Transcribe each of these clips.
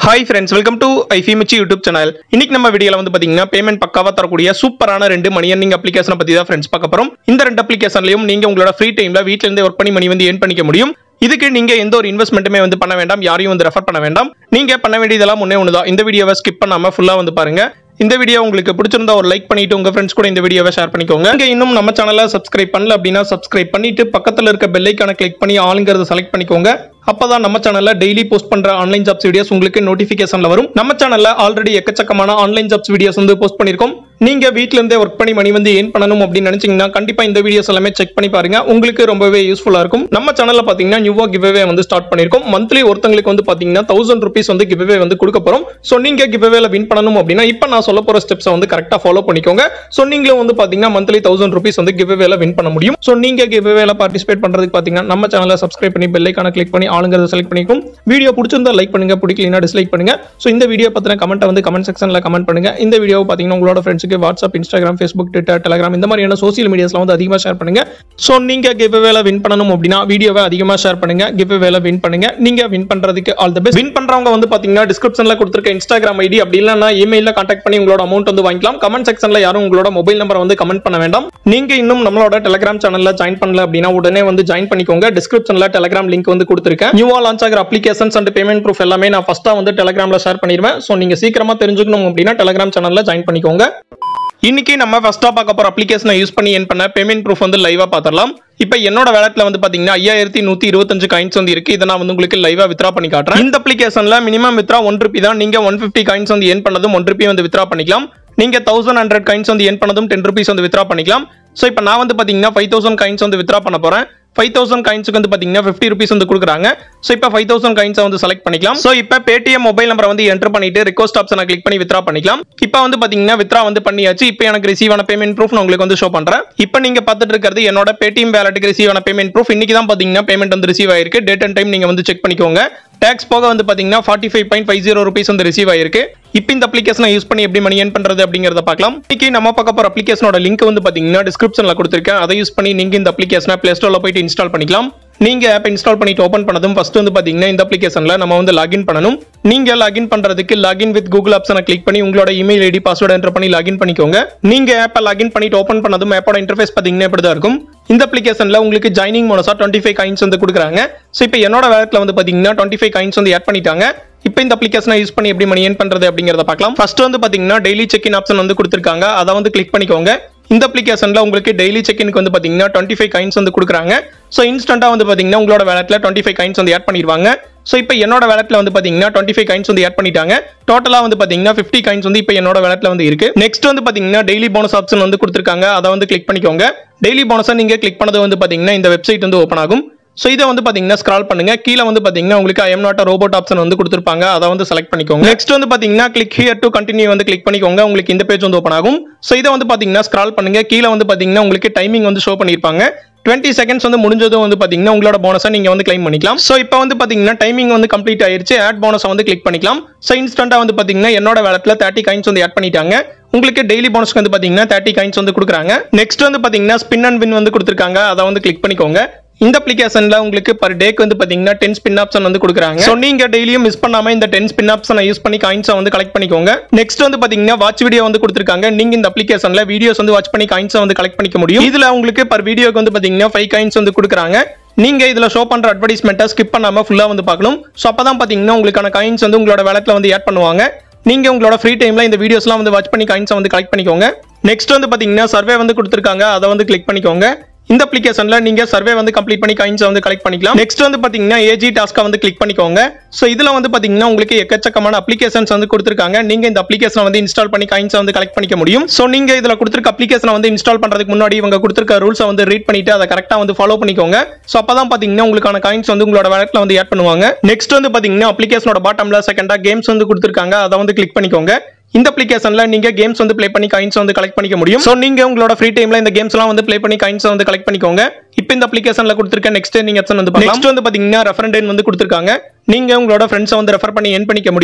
hi friends welcome to ஐஃபிமிச்சி YouTube channel இன்னைக்கு நம்ம வீடியோல வந்து பாத்தீங்கன்னா பேமெண்ட் பக்காவா தரக்கூடிய சூப்பரான ரெண்டு மணி earning அப்ளிகேஷனை பத்தி தான் ஃப்ரெண்ட்ஸ் பார்க்க போறோம் இந்த ரெண்டு அப்ளிகேஷன்லயும் நீங்க உங்களோட ஃப்ரீ டைம்ல வீட்ல இருந்தே ஒர்க் பண்ணி மணி வந்து ஏர்ன் பண்ணிக்க முடியும் இதுக்கு நீங்க எந்த ஒரு இன்வெஸ்ட்மெண்ட்டுமே வந்து பண்ண வேண்டாம் யாரையும் வந்து ரெஃபர் பண்ண வேண்டாம் நீங்க பண்ண வேண்டியதெல்லாம் முன்னே ஒண்ணுதான் இந்த வீடியோவை ஸ்கிப் பண்ணாம ஃபுல்லா வந்து பாருங்க இந்த வீடியோ உங்களுக்கு பிடிச்சிருந்தா ஒரு லைக் பண்ணிட்டு உங்க ஃப்ரெண்ட்ஸ் கூட இந்த வீடியோவை ஷேர் பண்ணிக்கோங்க நீங்க இன்னும் நம்ம சேனலை சப்ஸ்கிரைப் பண்ணல அப்படின்னா சப்ஸ்கிரைப் பண்ணிட்டு பக்கத்துல இருக்க பெல் ஐக்கான கிளிக் பண்ணி ஆளுங்கிறத செலக்ட் பண்ணிக்கோங்க அப்பதான் நம்ம சேனல்ல டெய்லி போஸ்ட் பண்ற ஆன்லைன் ஜாப்ஸ் வீடியோஸ் உங்களுக்கு நோட்டிபிகேஷன்ல வரும் நம்ம சேனல்ல ஆல்ரெடி எக்கச்சக்கமான ஆன்லைன் ஜாப்ஸ் வீடியோஸ் வந்து போஸ்ட் பண்ணிருக்கோம் நீங்க வீட்ல இருந்தே ஒர்க் பண்ணி மணி வந்து ஏன் பண்ணணும் அப்படின்னு நினைச்சீங்கன்னா கண்டிப்பா இந்த வீடியோஸ் எல்லாமே செக் பண்ணி பாருங்க உங்களுக்கு ரொம்பவே யூஸ்ஃபுல்லா இருக்கும் நம்ம சேனல்ல பாத்தீங்கன்னா நியூவா கிவ்அவே வந்து ஸ்டார்ட் பண்ணிருக்கோம் மந்த்லி ஒருத்தங்களுக்கு வந்து பாத்தீங்கன்னா தௌசண்ட் ருபீஸ் வந்து கிவ்அவே வந்து கொடுக்க போறோம் சோ நீங்க கிவ்அவேல வின் பண்ணணும் அப்படின்னா இப்ப நான் சொல்ல போற ஸ்டெப்ஸ் வந்து கரெக்டா ஃபாலோ பண்ணிக்கோங்க சோ நீங்களும் வந்து பாத்தீங்கன்னா மந்த்லி தௌசண்ட் ருபீஸ் வந்து கிவ்அவேல வின் பண்ண முடியும் சோ நீங்க கிவ்அவேல பார்ட்டிசிபேட் பண்றதுக்கு பாத்தீங்கன்னா நம்ம சேனலை சப்ஸ்கிரைப் பண்ணி பெல் ஐக்கான கிளிக் பண்ணி ஆளுங்கிறத செலக்ட் பண்ணிக்கும் வீடியோ பிடிச்சிருந்தா லைக் பண்ணுங்க பிடிக்கலனா டிஸ்லைக் பண்ணுங்க சோ இந்த வீடியோ பத்தின கமெண்ட்டை வந்து கமெண்ட் செக்ஷன்ல கமெண்ட் பண்ணுங்க இந்த வீடியோ பாத்தீங்கன்னா உங்களோட ஃப்ரெண்ட்ஸுக்கு WhatsApp Instagram Facebook Twitter Telegram இந்த மாதிரியான சோசியல் மீடியாஸ்ல வந்து அதிகமா ஷேர் பண்ணுங்க சோ நீங்க கிவ்அவேல வின் பண்ணணும் அப்படின்னா வீடியோவை அதிகமா ஷேர் பண்ணுங்க கிவ்அவேல வின் பண்ணுங்க நீங்க வின் பண்றதுக்கு ஆல் தி பெஸ்ட் வின் பண்றவங்க வந்து பாத்தீங்கன்னா டிஸ்கிரிப்ஷன்ல கொடுத்திருக்க இன்ஸ்டாகிராம் ஐடி அப்படி இல்லைன்னா இமெயில கான்டாக்ட் பண்ணி உங்களோட அமௌண்ட் வந்து வாங்கிக்கலாம் கமெண்ட் செக்ஷன்ல யாரும் உங்களோட மொபைல் நம்பரை வந்து கமெண்ட் பண்ண வேண்டாம் நீங்க இன்னும் நம்மளோட டெலிகிராம் சேனல்ல ஜாயின் பண்ணல அப்படின்னா உடனே வந்து ஜாயின் பண்ணிக்கோங்க டிஸ்கிரிப்ஷன்ல டெலிகிராம் லிங்க் வந்து கொடுத்திருக்கேன் நியூவா லான்ச் ஆகிற அப்ளிகேஷன்ஸ் அண்ட் பேமெண்ட் ப்ரூஃப் எல்லாமே நான் ஃபர்ஸ்டா வந்து டெலிகிராம்ல ஷேர் பண்ணிடுவேன் சோ நீங்க சீக்கிரமா தெரிஞ்சுக்கணும் அப்படின்னா டெலிகிராம் சேனல்ல ஜாயின் பண்ணிக்கோங்க இன்னைக்கு நம்ம ஃபர்ஸ்டா பார்க்க போற அப்ளிகேஷனை யூஸ் பண்ணி என் பண்ண பேமெண்ட் ப்ரூஃப் வந்து லைவா பார்த்துடலாம் இப்போ என்னோட வேலட்ல வந்து பாத்தீங்கன்னா ஐயாயிரத்தி நூத்தி இருபத்தஞ்சு காயின்ஸ் வந்து இருக்கு இதை நான் வந்து உங்களுக்கு லைவா வித்ரா பண்ணி காட்டுறேன் இந்த அப்ளிகேஷன்ல மினிமம் வித்ரா ஒன் ருபி தான் நீங்க ஒன் பிப்டி காயின்ஸ் வந்து ஏன் பண்ணதும் ஒன் ருபி வந்து வித்ரா பண்ணிக்கலாம் நீங்க தௌசண்ட் ஹண்ட்ரட் காயின்ஸ் வந்து ஏன் பண்ணதும் டென் ருபீஸ் வந்து வித்ரா பண்ணிக்கலாம் ஸோ இப்போ நான் வந்து பாத்தீங்கன்னா ஃபைவ் தௌசண்ட் காயின்ஸ் வந்து வித்ரா பண்ண போறேன் ஃபைவ் தௌசண்ட் காயின்ஸுக்கு வந்து பாத்தீங்கன்னா ஃபிஃப்டி ருபீஸ் வந்து கொடுக்குறாங்க ஸோ இப்போ ஃபைவ் தௌசண்ட் காயின்ஸை வந்து செலக்ட் பண்ணிக்கலாம் ஸோ இப்போ பேடிஎம் மொபைல் நம்பரை வந்து என்டர் பண்ணிட்டு ரிக்வஸ்ட் ஆப்ஷனை கிளிக் பண்ணி வித்ரா பண்ணிக்கலாம் இப்போ வந்து பாத்தீங்கன்னா வித்ரா வந்து பண்ணியாச்சு இப்போ எனக்கு ரிசீவ் ஆன பேமெண்ட் ப்ரூஃப் நான் உங்களுக்கு வந்து ஷோ பண்றேன் இப்போ நீங்க பார்த்துட்டு இருக்கிறது என்னோட பேடிஎம் வேலட்டுக்கு ரிசீவ் ஆன பேமெண்ட் ப்ரூஃப் இன்னைக்கு தான் பாத்தீங்கன்னா பேமெண்ட் வந்து ரிசீவ் ஆயிருக்கு டேட் அண்ட் டைம் நீங்க வந்து செக் பண்ணிக்கோங்க டேக்ஸ் போக வந்து பாத்தீங்கன்னா forty five point five zero rupees வந்து ரிசீவ் ஆயிருக்கு இப்போ இந்த அப்ளிகேஷனை யூஸ் பண்ணி எப்படி மணி ஏன் பண்றது அப்படிங்கறத பார்க்கலாம் இன்னைக்கு நம்ம பார்க்க போற அப்ளிகேஷனோட லிங்க் வந்து பாத்தீங்கன்னா டிஸ்கிரிப்ஷன்ல கொடுத்துருக்கேன் அதை யூஸ் பண்ணி நீங்க இந்த அப்ளிகேஷனை பிளே ஸ்டோர்ல போயிட்டு இன்ஸ்டால் பண்ணிக்கலாம் நீங்க ஆப் இன்ஸ்டால் பண்ணிட்டு ஓபன் பண்ணதும் ஃபர்ஸ்ட் வந்து பாத்தீங்கன்னா இந்த அப்ளிகேஷன்ல நம்ம வந்து லாகின் பண்ணணும் நீங்க லாகின் பண்றதுக்கு லாகின் வித் கூகுள் ஆப்ஷனை கிளிக் பண்ணி உங்களோட இமெயில் ஐடி பாஸ்வேர்டு என்டர் பண்ணி லாகின் பண்ணிக்கோங்க நீங்க ஆப்பை லாகின் பண்ணிட்டு ஓபன் பண்ணதும் ஆப்போட இன்டர்ஃபேஸ் பாத்தீங்கன்னா இப்படி தான் இருக்கும் இந்த அப்ளிகேஷன்ல உங்களுக்கு ஜாயினிங் போனஸா டுவெண்ட்டி ஃபைவ் காயின்ஸ் வந்து கொடுக்குறாங்க ஸோ இப்போ என்னோட வேலட்ல வந்து பாத்தீங்கன்னா டுவெண்ட்டி ஃபைவ் காயின்ஸ் வந்து ஆட் பண்ணிட்டாங்க இப்போ இந்த அப்ளிகேஷனை யூஸ் பண்ணி எப்படி மணி ஏன் பண்றது அப்படிங்கறத பார்க்கலாம் ஃபர்ஸ்ட் வந்து பாத்தீங்கன்னா டெய்லி செக் இன் ஆப்ஷன் வந்து கொடுத்துருக்காங்க அதை வந்து கிளிக் பண்ணிக்கோங்க இந்த அப்ளிகேஷன்ல உங்களுக்கு டெய்லி செக் இனுக்கு வந்து பாத்தீங்கன்னா டுவெண்ட்டி ஃபைவ் காயின்ஸ் வந்து கொடுக்குறாங்க ஸோ இன்ஸ்டன்டா வந்து பாத்தீங்கன்னா உங்களோட வேலட்ல டுவெண்ட்டி ஃபைவ் காயின்ஸ் வந்து ஆட் பண்ணிடுவாங்க ஸோ இப்போ என்னோட வேலட்ல வந்து பாத்தீங்கன்னா டுவெண்ட்டி ஃபைவ் காயின்ஸ் வந்து ஆட் பண்ணிட்டாங்க டோட்டலா வந்து பாத்தீங்கன்னா ஃபிஃப்டி காயின்ஸ் வந்து இப்போ என்னோட வேலட்ல வந்து இருக்கு நெக்ஸ்ட் வந்து பாத்தீங்கன்னா டெய்லி போனஸ் ஆப்ஷன் வந்து கொடுத்துருக்காங்க அதை வந்து கிளிக் பண்ணிக்கோங்க டெய்லி போனஸை நீங்க கிளிக் பண்ணது வந்து பாத்தீங்கன்னா இந்த வெப்சைட் வந்து ஓப்பன் ஆகும் ஸோ இதை வந்து பாத்தீங்கன்னா ஸ்க்ரால் பண்ணுங்க கீழே வந்து பாத்தீங்கன்னா உங்களுக்கு I am not robot option வந்து கொடுத்துருப்பாங்க அதை வந்து செலக்ட் பண்ணிக்கோங்க நெக்ஸ்ட் வந்து பாத்தீங்கன்னா கிளிக் ஹியர் டு கண்டினியூ வந்து கிளிக் பண்ணிக்கோங்க உங்களுக்கு இந்த பேஜ் வந்து ஓப்பன் ஆகும் ஸோ இதை வந்து பாத்தீங்கன்னா ஸ்க்ரால் பண்ணுங்க கீழே வந்து பாத்தீங்கன்னா உங்களுக்கு டைமிங் வந்து ஷோ பண்ணியிருப்பாங்க டுவெண்ட்டி செகண்ட்ஸ் வந்து முடிஞ்சதும் வந்து பாத்தீங்கன்னா உங்களோட போனஸை நீங்க வந்து கிளைம் பண்ணிக்கலாம் ஸோ இப்போ வந்து பாத்தீங்கன்னா டைமிங் வந்து கம்ப்ளீட் ஆயிருச்சு ஆட் போனஸை வந்து கிளிக் பண்ணிக்கலாம் ஸோ இன்ஸ்டன்டா வந்து பாத்தீங்கன்னா என்னோட வேலட்ல தேர்ட்டி காயின்ஸ் வந்து ஆட் பண்ணிட்டாங்க உங்களுக்கு டெய்லி போனஸ்க்கு வந்து பாத்தீங்கன்னா தேர்ட்டி காயின்ஸ் வந்து கொடுக்குறாங்க நெக்ஸ்ட் வந்து பாத்தீங்கன்னா ஸ்பின் அண்ட் வின் வந்து கொடுத்துருக்காங்க அதை வந்து கிளிக் பண்ணிக்கோங்க இந்த அப்ளிகேஷன்ல உங்களுக்கு பர் டேக்கு வந்து பாத்தீங்கன்னா டென் ஸ்பின் ஆப்ஷன் வந்து கொடுக்குறாங்க ஸோ நீங்க டெய்லியும் மிஸ் பண்ணாம இந்த டென் ஸ்பின் ஆப்ஷனை யூஸ் பண்ணி காயின்ஸை வந்து கலெக்ட் பண்ணிக்கோங்க நெக்ஸ்ட் வந்து பாத்தீங்கன்னா வாட்ச் வீடியோ வந்து கொடுத்துருக்காங்க நீங்க இந்த அப்ளிகேஷன்ல வீடியோஸ் வந்து வாட்ச் பண்ணி காயின்ஸை வந்து கலெக்ட் பண்ணிக்க முடியும் இதுல உங்களுக்கு பர் வீடியோக்கு வந்து பாத்தீங்கன்னா ஃபைவ் காயின்ஸ் வந்து கொடுக்குறாங்க நீங்க இதுல ஷோ பண்ற அட்வர்டைஸ்மெண்ட்டை ஸ்கிப் பண்ணாம ஃபுல்லா வந்து பார்க்கணும் ஸோ அப்பதான் பாத்தீங்கன்னா உங்களுக்கான காயின்ஸ் வந்து உங்களோட வேலட்ல வந்து ஆட் பண்ணுவாங்க நீங்க உங்களோட ஃப்ரீ டைம்ல இந்த வீடியோஸ்லாம் வந்து வாட்ச் பண்ணி காயின்ஸை வந்து கலெக்ட் பண்ணிக்கோங்க நெக்ஸ்ட் வந்து பாத்தீங்கன்னா சர்வே வந்து கொடுத்துருக்காங்க அதை வந்து கிளிக் பண்ணிக்கோங்க இந்த அப்ளிகேஷன்ல நீங்க சர்வே வந்து கம்ப்ளீட் பண்ணி காயின்ஸ் வந்து கலெக்ட் பண்ணிக்கலாம் நெக்ஸ்ட் வந்து பாத்தீங்கன்னா ஏஜி டாஸ்க்கை வந்து கிளிக் பண்ணிக்கோங்க சோ இதுல வந்து பாத்தீங்கன்னா உங்களுக்கு எக்கச்சக்கமான அப்ளிகேஷன்ஸ் வந்து கொடுத்துருக்காங்க நீங்க இந்த அப்ளிகேஷனை வந்து இன்ஸ்டால் பண்ணி காயின்ஸ் வந்து கலெக்ட் பண்ணிக்க முடியும் சோ நீங்க இதுல கொடுத்துருக்க அப்ளிகேஷனை வந்து இன்ஸ்டால் பண்றதுக்கு முன்னாடி இவங்க கொடுத்துருக்க ரூல்ஸை வந்து ரீட் பண்ணிட்டு அதை கரெக்டா வந்து ஃபாலோ பண்ணிக்கோங்க சோ அப்பதான் பாத்தீங்கன்னா உங்களுக்கான காயின்ஸ் வந்து உங்களோட வேலட்ல வந்து ஆட் பண்ணுவாங்க நெக்ஸ்ட் வந்து பாத்தீங்கன்னா அப்ளிகேஷனோட பாட்டம்ல செகண்டா கேம்ஸ் வந்து கொடுத்துருக்காங்க அதை வந்து கிளிக் பண்ணிக்கோங்க இந்த அப்ளிகேஷன்ல நீங்க கேம்ஸ் வந்து ப்ளே பண்ணி காயின்ஸ் வந்து கலெக்ட் பண்ணிக்க முடியும் சோ நீங்க உங்களோட ஃப்ரீ டைம்ல இந்த கேம்ஸ் எல்லாம் வந்து ப்ளே பண்ணி காயின்ஸ் வந்து கலெக்ட் பண்ணிக்கோங்க இப்போ இந்த அப்ளிகேஷன்ல கொடுத்துருக்க நெக்ஸ்ட் நீங்க ஆப்ஷன் வந்து நெக்ஸ்ட் வந்து பாத்தீங்கன்னா ரெஃபரண்ட் வந்து கொடுத்துருக்காங்க நீங்க உங்களோட ஃப்ரெண்ட்ஸை வந்து ரெஃபர் பண்ணி என் பண்ணிக்க முடியும்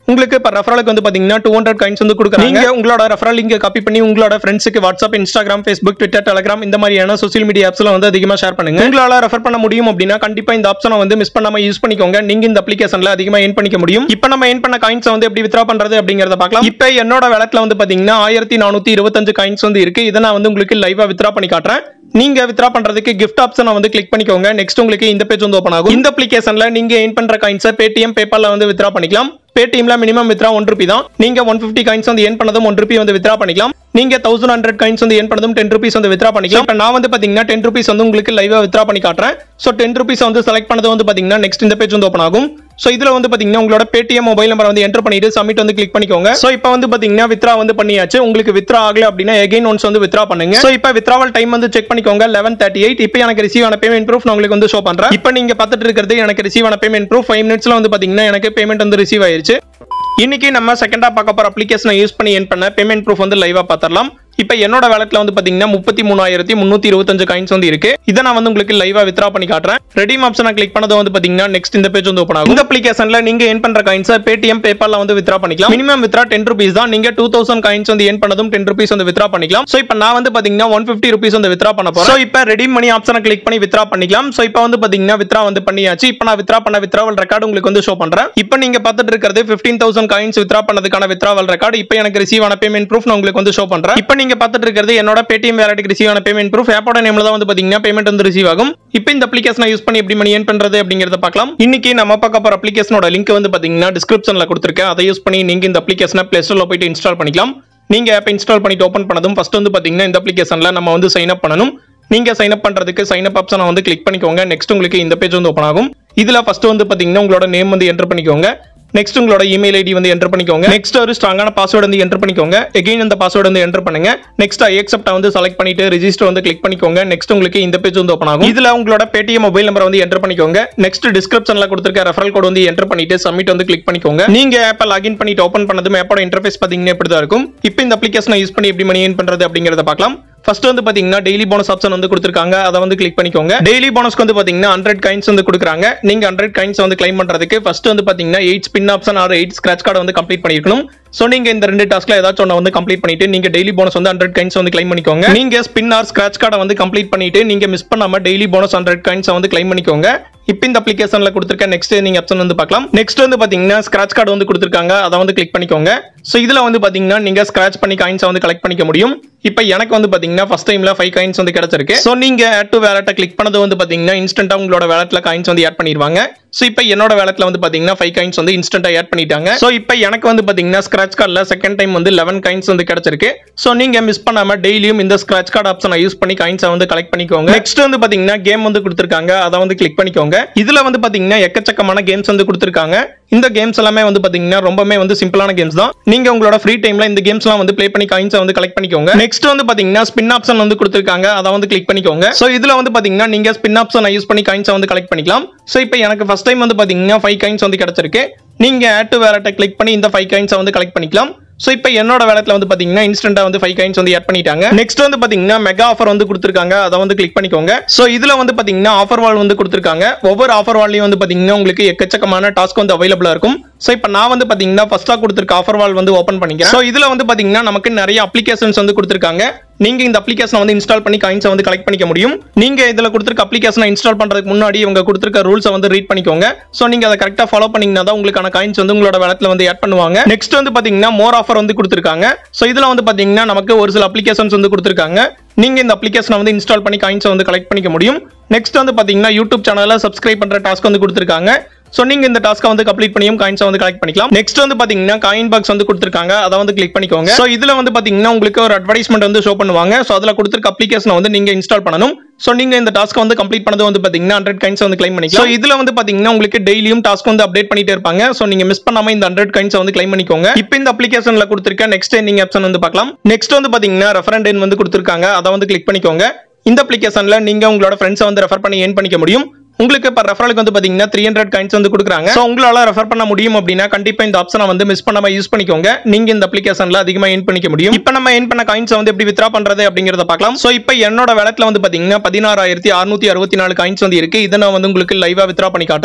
உங்களுக்கு இப்போ ரெஃபரலுக்கு வந்து பாத்தீங்கன்னா டூ ஹண்ட்ரட் காயின்ஸ் வந்து கொடுக்குறாங்க நீங்க உங்களோட ரெஃபரல் லிங்க் காப்பி பண்ணி உங்களோட ஃப்ரெண்ட்ஸுக்கு WhatsApp Instagram Facebook Twitter Telegram இந்த மாதிரியான சோசியல் மீடியா ஆப்ஸ்ல வந்து அதிகமா ஷேர் பண்ணுங்க உங்களால ரெஃபர் பண்ண முடியும் அப்படின்னா கண்டிப்பா இந்த ஆப்ஷனை வந்து மிஸ் பண்ணாம யூஸ் பண்ணிக்கோங்க நீங்க இந்த அப்ளிகேஷன்ல அதிகமா ஏன் பண்ணிக்க முடியும் இப்போ நம்ம ஏன் பண்ண காயின்ஸ் வந்து எப்படி வித்ரா பண்றது அப்படிங்கறத பார்க்கலாம் இப்போ என்னோட வேலட்ல வந்து பாத்தீங்கன்னா ஆயிரத்தி நானூத்தி இருபத்தஞ்சு காயின்ஸ் வந்து இருக்கு இதை நான் வந்து உங்களுக்கு லைவா வித்ரா பண்ணி காட்டுறேன் நீங்க வித்ரா பண்றதுக்கு கிஃப்ட் ஆப்ஷனை வந்து கிளிக் பண்ணிக்கோங்க நெக்ஸ்ட் உங்களுக்கு இந்த பேஜ் வந்து ஓப்பன் ஆகும் இந்த அப்ளிகேஷன்ல நீங்க ஏன் பண்ற காயின்ஸை பேடிஎம் பேபால்ல வந்து வித்ரா பண்ணிக்கலாம் பேடிஎம்ல மினிமம் வித்ரா ஒன் ருபி தான் நீங்க ஒன் பிப்டி காயின்ஸ் வந்து ஏன் பண்ணதும் ஒன் ருபி வந்து வித்ரா பண்ணிக்கலாம் நீங்க தௌசண்ட் ஹண்ட்ரட் காயின்ஸ் வந்து ஏன் பண்ணதும் டென் ருபீஸ் வந்து வித்ரா பண்ணிக்கலாம் இப்போ நான் வந்து பாத்தீங்கன்னா டென் ருபீஸ் வந்து உங்களுக்கு லைவா வித்ரா பண்ணி காட்டுறேன் ஸோ டென் ருபீஸ் வந்து செலக்ட் பண்ணது வந்து பாத்தீங்கன்னா நெக்ஸ்ட் இந்த பேஜ் வந்து ஓப்பன் ஆகும் ஸோ இதுல வந்து பாத்தீங்கன்னா உங்களோட பேடிஎம் மொபைல் நம்பர் வந்து என்டர் பண்ணிட்டு சப்மிட் வந்து கிளிக் பண்ணிக்கோங்க ஸோ இப்போ வந்து பாத்தீங்கன்னா வித்ரா வந்து பண்ணியாச்சு உங்களுக்கு வித்ரா ஆகல அப்படின்னா எகைன் ஒன்ஸ் வந்து வித்ரா பண்ணுங்க ஸோ இப்போ வித்ராவல் டைம் வந்து செக் பண்ணிக்கோங்க லெவன் தேர்ட்டி எயிட் இப்போ எனக்கு ரிசீவ் ஆன பேமெண்ட் ப்ரூஃப் நான் உங்களுக்கு வந்து ஷோ பண்றேன் இப்போ நீங்க பார்த்துட்டு இருக்கிறது எனக்கு ரிசீவ் ஆன பேமெண்ட் ப்ரூஃப் ஃபைவ் மினிட்ஸ்ல வந்து பாத்தீங்கன்னா எனக்கு பேமெண்ட் வந்து ரிசீவ் ஆயிருச்சு இன்னைக்கு நம்ம செகண்டா பார்க்க போற அப்ளிகேஷனை யூஸ் பண்ணி என் பண்ண பேமெண்ட் ப்ரூஃப் வந்து லைவா பார்த்துடலாம் இப்போ என்னோட வேலட்ல வந்து பாத்தீங்கன்னா முப்பத்தி மூணாயிரத்தி முன்னூத்தி இருபத்தஞ்சு காயின்ஸ் வந்து இருக்கு இதை நான் வந்து உங்களுக்கு லைவா வித்ரா பண்ணி காட்டுறேன் ரெடீம் ஆப்ஷனை கிளிக் பண்ணது வந்து பாத்தீங்கன்னா நெக்ஸ்ட் இந்த பேஜ் வந்து ஓப்பன் ஆகும் இந்த அப்ளிகேஷன்ல நீங்க ஏன் பண்ற காயின்ஸை பேடிஎம் பேபால்ல வந்து வித்ரா பண்ணிக்கலாம் மினிமம் வித்ரா டென் ருபீஸ் தான் நீங்க டூ தௌசண்ட் காயின்ஸ் வந்து ஏன் பண்ணதும் டென் ருபீஸ் வந்து வித்ரா பண்ணிக்கலாம் சோ இப்போ நான் வந்து பாத்தீங்கன்னா ஒன் பிப்டி ருபீஸ் வந்து வித்ரா பண்ண போறேன் ஸோ இப்போ ரெடீம் மணி ஆப்ஷனை கிளிக் பண்ணி வித்ரா பண்ணிக்கலாம் சோ இப்போ வந்து பாத்தீங்கன்னா வித்ரா வந்து பண்ணியாச்சு இப்போ நான் வித்ரா பண்ண வித்ராவல் ரெக்கார்டு உங்களுக்கு வந்து ஷோ பண்றேன் இப்போ நீங்க பார்த்துட்டு இருக்கிறது ஃபிஃப்டீன் தௌசண்ட் காயின்ஸ் வித்ரா பண்ணதுக்கான வித்ராவல் ரெக்கார்டு இப்போ எனக்கு ரிசீவ் ஆன பேமெண்ட் ப்ரூஃப் நான் உங்களுக்கு வந்து ஷோ பண்றேன் இப்போ நீங்க பார்த்துட்டு இருக்கிறது என்னோட பேடிஎம் வேலட்டுக்கு ரிசீவ் ஆன பேமெண்ட் ப்ரூஃப் ஆப்போட நேம்ல தான் வந்து பாத்தீங்கன்னா பேமெண்ட் வந்து ரிசீவ் ஆகும் இப்போ இந்த அப்ளிகேஷனை யூஸ் பண்ணி எப்படி மணி ஏன் பண்றது அப்படிங்கறத பார்க்கலாம் இன்னைக்கு நம்ம பார்க்க போற அப்ளிகேஷனோட லிங்க் வந்து பாத்தீங்கன்னா டிஸ்கிரிப்ஷன்ல கொடுத்துருக்கேன் அதை யூஸ் பண்ணி நீங்க இந்த அப்ளிகேஷனை பிளே ஸ்டோர்ல போயிட்டு இன்ஸ்டால் பண்ணிக்கலாம் நீங்க ஆப் இன்ஸ்டால் பண்ணிட்டு ஓப்பன் பண்ணதும் ஃபர்ஸ்ட் வந்து பாத்தீங்கன்னா இந்த அப்ளிகேஷன்ல நம்ம வந்து சைன் அப் பண்ணணும் நீங்க சைன் அப் பண்றதுக்கு சைன் அப் ஆப்ஷனை வந்து கிளிக் பண்ணிக்கோங்க நெக்ஸ்ட் உங்களுக்கு இந்த பேஜ் வந்து ஓப்பன் ஆகும் இதுல ஃபர்ஸ்ட் வந்து பாத்தீங்கன்னா உங்களோட நேம் வந்து என்டர் பண்ணிக்கோங்க நெக்ஸ்ட் உங்களோட இமெயில் ஐடி வந்து என்டர் பண்ணிக்கோங்க நெக்ஸ்ட் ஒரு ஸ்ட்ராங்கான பாஸ்வேர்டு வந்து என்டர் பண்ணிக்கோங்க எகைன் அந்த பாஸ்வேர்டு வந்து என்டர் பண்ணுங்க நெக்ஸ்ட் ஐ அக்செப்ட் வந்து செலக்ட் பண்ணிட்டு ரெஜிஸ்டர் வந்து கிளிக் பண்ணிக்கோங்க நெக்ஸ்ட் உங்களுக்கு இந்த பேஜ் வந்து ஓப்பன் ஆகும் இதுல உங்களோட பேடிஎம் மொபைல் நம்பர் வந்து என்டர் பண்ணிக்கோங்க நெக்ஸ்ட் டிஸ்கிரிப்ஷன்ல கொடுத்துருக்க ரெஃபரல் கோட் வந்து என்டர் பண்ணிட்டு சப்மிட் வந்து கிளிக் பண்ணிக்கோங்க நீங்க ஆப்பை லாகின் பண்ணிட்டு ஓப்பன் பண்ணதும் ஆப்போட இன்டர்ஃபேஸ் பாத்தீங்கன்னா இப்படி தான் இருக்கும் இப்போ இந்த அப்ளிகேஷனை யூஸ் பண்ணி எப்படி மணி ஏன் பண்றது அப்படிங்கறத பார்க்கலாம் ஃபர்ஸ்ட் வந்து பாத்தீங்கன்னா டெய்லி போனஸ் ஆப்ஷன் வந்து கொடுத்துருக்காங்க அதை வந்து கிளிக் பண்ணிக்கோங்க டெய்லி போனஸ்க்கு வந்து பாத்தீங்கன்னா ஹண்ட்ரட் கைன்ஸ் வந்து கொடுக்குறாங்க நீங்க ஹண்ட்ரட் கைன்ஸ் வந்து கிளைம் பண்றதுக்கு ஃபர்ஸ்ட் வந்து பாத்தீங்கன்னா eight spin option or eight scratch card வந்து கம்ப்ளீட் பண்ணிருக்கணும் ஸோ நீங்க இந்த ரெண்டு டாஸ்க்ல ஏதாச்சும் ஒன்று வந்து கம்ப்ளீட் பண்ணிட்டு நீங்க டெய்லி போனஸ் வந்து ஹண்ட்ரட் கைன்ஸ் வந்து கிளைம் பண்ணிக்கோங்க நீங்க ஸ்பின் ஆர் ஸ்கிராச் கார்டை வந்து கம்ப்ளீட் பண்ணிட்டு நீங்க மிஸ் பண்ணாம டெய்லி போனஸ் ஹண்ட்ரட் கைன்ஸ் வந்து கிளைம் பண்ணிக்கோங்க இப்போ இந்த அப்ளிகேஷன்ல கொடுத்துருக்க நெக்ஸ்ட் நீங்க ஆப்ஷன் வந்து பார்க்கலாம் நெக்ஸ்ட் வந்து பாத்தீங்கன்னா ஸ்கிராச் கார்டு வந்து கொடுத்துருக்காங்க அதை வந்து கிளிக் பண்ணிக்கோங்க ஸோ இதுல வந்து பாத்தீங்கன்னா நீங்க ஸ்கிராச் பண்ணி காயின்ஸ் வந்து கலெக்ட் பண்ணிக்க முடியும் இப்போ எனக்கு வந்து பாத்தீங்கன்னா ஃபர்ஸ்ட் டைம்ல ஃபைவ் காயின்ஸ் வந்து கிடைச்சிருக்கு ஸோ நீங்க ஆட் டு வேலட்டை கிளிக் பண்ணது வந்து பாத்தீங்கன்னா இன்ஸ்டன்டா உங்களோட வேலட்ல காயின்ஸ் வந்து ஆட் பண்ணிடுவாங்க ஸோ இப்போ என்னோட வேலட்ல வந்து பாத்தீங்கன்னா ஃபைவ் காயின்ஸ் வந்து இன்ஸ்டன்டா ஆட் பண்ணிட்டாங்க ஸோ இப்போ எனக்கு வந்து பாத்தீங்கன்னா ஸ்கிராச் கார்டில் செகண்ட் டைம் வந்து லெவன் காயின்ஸ் வந்து கிடைச்சிருக்கு ஸோ நீங்க மிஸ் பண்ணாம டெய்லியும் இந்த ஸ்கிராச் கார்டு ஆப்ஷனை யூஸ் பண்ணி காயின்ஸை வந்து கலெக்ட் பண்ணிக்கோங்க நெக்ஸ்ட் வந்து பாத்தீங்கன்னா கேம் வந்து கொடுத்துருக்காங்க அதை வந்து கிளிக் பண்ணிக்கோங்க இதுல வந்து பாத்தீங்கன்னா எக்கச்சக்கமான கேம்ஸ் வந்து கொடுத்துருக்காங்க இந்த கேம்ஸ் எல்லாமே வந்து பாத்தீங்கன்னா ரொம்பவே வந்து சிம்பிளான கேம்ஸ் தான் நீங்க உங்களோட ஃப்ரீ டைம்ல இந்த கேம்ஸ்லாம் வந்து ப்ளே பண்ணி காயின்ஸை வந்து கலெக்ட் பண்ணிக்கோங்க நெக்ஸ்ட் வந்து பாத்தீங்கன்னா ஸ்பின் ஆப்ஷன் வந்து கொடுத்துருக்காங்க அதை வந்து கிளிக் பண்ணிக்கோங்க ஸோ இதுல வந்து பாத்தீங்கன்னா நீங்க ஸ்பின் ஆப்ஷனை யூஸ் பண்ணி காயின்ஸை வந்து கலெக்ட் பண்ணிக்கலாம் ஸோ இப்போ எனக்கு ஃபர்ஸ்ட் டைம் வந்து பாத்தீங்கன்னா ஃபைவ் காயின்ஸ் வந்து கிடைச்சிருக்கு நீங்க ஆட் டு வேலட்டை கிளிக் பண்ணி இந்த ஃபைவ் காயின்ஸை வந்து கலெக்ட் பண்ணிக்கலாம் ஸோ இப்போ என்னோட வேலட்ல வந்து பாத்தீங்கன்னா இன்ஸ்டன்டா வந்து ஃபைவ் காயின்ஸ் வந்து ஆட் பண்ணிட்டாங்க நெக்ஸ்ட் வந்து பாத்தீங்கன்னா மெகா ஆஃபர் வந்து கொடுத்துருக்காங்க அதை வந்து கிளிக் பண்ணிக்கோங்க ஸோ இதுல வந்து பாத்தீங்கன்னா ஆஃபர் வால் வந்து கொடுத்துருக்காங்க ஒவ்வொரு ஆஃபர் வால்லையும் வந்து பாத்தீங்கன்னா உங்களுக்கு எக்கச்சக்கமான டாஸ்க் வந்து அவைலபிளா இருக்கும் ஸோ இப்போ நான் வந்து பாத்தீங்கன்னா ஃபர்ஸ்டா கொடுத்துருக்க ஆஃபர் வால் வந்து ஓப்பன் பண்ணிக்கிறேன் ஸோ இதுல வந்து பாத்தீங்கன்னா நமக்கு நிறைய அப்ளிகேஷன்ஸ் வந்து கொடுத்துருக்காங்க நீங்க இந்த அப்ளிகேஷனை வந்து இன்ஸ்டால் பண்ணி காயின்ஸை வந்து கலெக்ட் பண்ணிக்க முடியும் நீங்க இதுல கொடுத்துருக்க அப்ளிகேஷனை இன்ஸ்டால் பண்றதுக்கு முன்னாடி இவங்க கொடுத்துருக்க ரூல்ஸை வந்து ரீட் பண்ணிக்கோங்க ஸோ நீங்க அதை கரெக்டா ஃபாலோ பண்ணீங்கன்னா தான் உங்களுக்கான காயின்ஸ் வந்து உங்களோட வேலத்துல வந்து ஆட் பண்ணுவாங்க நெக்ஸ்ட் வந்து பாத்தீங்கன்னா மோர் ஆஃபர் வந்து கொடுத்துருக்காங்க ஸோ இதுல வந்து பாத்தீங்கன்னா நமக்கு ஒரு சில அப்ளிகேஷன்ஸ் வந்து கொடுத்துருக்காங்க நீங்க இந்த அப்ளிகேஷனை வந்து இன்ஸ்டால் பண்ணி காயின்ஸை வந்து கலெக்ட் பண்ணிக்க முடியும் நெக்ஸ்ட் வந்து பாத்தீங்கன்னா யூடியூப் சேனல்ல சப்ஸ்கிரைப் பண்ற டாஸ்க் வந்து கொடுத்துருக்காங்க ஸோ நீங்க இந்த டாஸ்க்கை வந்து கம்ப்ளீட் பண்ணியும் காயின்ஸை வந்து கலெக்ட் பண்ணிக்கலாம் நெக்ஸ்ட் வந்து பாத்தீங்கன்னா காயின் பாக்ஸ் வந்து கொடுத்துருக்காங்க அதை வந்து கிளிக் பண்ணிக்கோங்க ஸோ இதுல வந்து பாத்தீங்கன்னா உங்களுக்கு ஒரு அட்வர்டைஸ்மெண்ட் வந்து ஷோ பண்ணுவாங்க ஸோ அதுல கொடுத்துருக்க அப்ளிகேஷனை வந்து நீங்க இன்ஸ்டால் பண்ணணும் ஸோ நீங்க இந்த டாஸ்க் வந்து கம்ப்ளீட் பண்ணது வந்து பாத்தீங்கன்னா ஹண்ட்ரட் காயின்ஸ் வந்து கிளைம் பண்ணிக்கலாம் ஸோ இதுல வந்து பாத்தீங்கன்னா உங்களுக்கு டெய்லியும் டாஸ்க் வந்து அப்டேட் பண்ணிட்டே இருப்பாங்க ஸோ நீங்க மிஸ் பண்ணாம இந்த ஹண்ட்ரட் காயின்ஸ் வந்து கிளைம் பண்ணிக்கோங்க இப்போ இந்த அப்ளிகேஷன்ல கொடுத்துருக்க நெக்ஸ்ட் எண்டிங் ஆப்ஷன் வந்து பார்க்கலாம் நெக்ஸ்ட் வந்து பாத்தீங்கன்னா ரெஃபரண்ட் எண் வந்து கொடுத்துருக்காங்க அதை வந்து கிளிக் பண்ணிக்கோங்க இந்த அப்ளிகேஷன்ல நீங்க உங்களோட ஃப்ரெண்ட்ஸை வந்து ரெஃபர் பண்ணி ஏன் பண்ணிக்க முடியும் உங்களுக்கு இப்போ ரெஃபரலுக்கு வந்து பாத்தீங்கன்னா த்ரீ ஹண்ட்ரட் காயின்ஸ் வந்து கொடுக்குறாங்க ஸோ உங்களால ரெஃபர் பண்ண முடியும் அப்படின்னா கண்டிப்பா இந்த ஆப்ஷனை வந்து மிஸ் பண்ணாம யூஸ் பண்ணிக்கோங்க நீங்க இந்த அப்ளிகேஷன்ல அதிகமா ஏன் பண்ணிக்க முடியும் இப்போ நம்ம ஏன் பண்ண காயின்ஸ் வந்து எப்படி வித்ரா பண்றது அப்படிங்கறத பார்க்கலாம் ஸோ இப்போ என்னோட வேலட்ல வந்து பாத்தீங்கன்னா பதினாறாயிரத்தி அறுநூத்தி அறுபத்தி நாலு காயின்ஸ் வந்து இருக்கு இதை நான் வந்து உங்களுக்கு லைவா வித்ரா பண்ணி காட்டுறேன்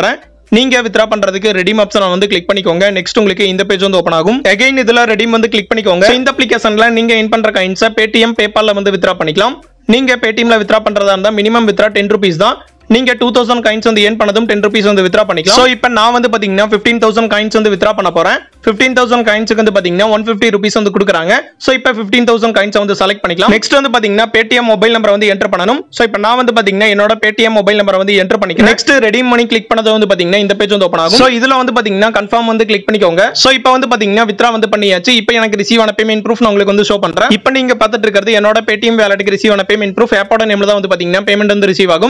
நீங்க வித்ரா பண்றதுக்கு ரெடீம் ஆப்ஷனை வந்து கிளிக் பண்ணிக்கோங்க நெக்ஸ்ட் உங்களுக்கு இந்த பேஜ் வந்து ஓப்பன் ஆகும் அகைன் இதுல ரெடீம் வந்து கிளிக் பண்ணிக்கோங்க So, இந்த அப்ளிகேஷன்ல நீங்க என் பண்ற காயின்ஸை பேடிஎம் பேபால்ல வந்து வித்ரா பண்ணிக்கலாம் நீங்க பேடிஎம்ல வித்ரா பண்றதா இருந்தா மினிமம் வித்ரா டென் ருபீஸ் தான் நீங்க டூ தௌசண்ட் காயின்ஸ் வந்து ஏன் பண்ணதும் டென் ருபீஸ் வந்து வித்ரா பண்ணிக்கலாம் ஸோ இப்போ நான் வந்து பாத்தீங்கன்னா ஃபிஃப்டீன் தௌசண்ட் காயின்ஸ் வந்து வித்ரா பண்ண போறேன் ஃபிஃப்டீன் தௌசண்ட் காயின்ஸுக்கு வந்து பாத்தீங்கன்னா ஒன் ஃபிஃப்டி ருபீஸ் வந்து கொடுக்குறாங்க ஸோ இப்போ ஃபிஃப்டீன் தௌசண்ட் காயின்ஸ் வந்து செலக்ட் பண்ணிக்கலாம் நெக்ஸ்ட் வந்து பாத்தீங்கன்னா பேடிஎம் மொபைல் நம்பர் வந்து என்டர் பண்ணணும் ஸோ இப்போ நான் வந்து பாத்தீங்கன்னா என்னோட பேடிஎம் மொபைல் நம்பர் வந்து என்டர் பண்ணிக்கிறேன் நெக்ஸ்ட் ரெடீம் மணி கிளிக் பண்ணது வந்து பாத்தீங்கன்னா இந்த பேஜ் வந்து ஓப்பன் ஆகும் ஸோ இதுல வந்து பாத்தீங்கன்னா கன்ஃபார்ம் வந்து கிளிக் பண்ணிக்கோங்க ஸோ இப்போ வந்து பாத்தீங்கன்னா வித்ரா வந்து பண்ணியாச்சு இப்போ எனக்கு ரிசீவ் ஆன பேமெண்ட் ப்ரூஃப் நான் உங்களுக்கு வந்து ஷோ பண்றேன் இப்போ நீங்க பார்த்துட்டு இருக்கிறது என்னோட பேடிஎம் வேலட்டுக்கு ரிசீவ் ஆன பேமெண்ட் ப்ரூஃப் ஆப்போட நேம்ல தான் வந்து பாத்தீங்கன்னா பேமெண்ட் வந்து ரிசீவ் ஆகும்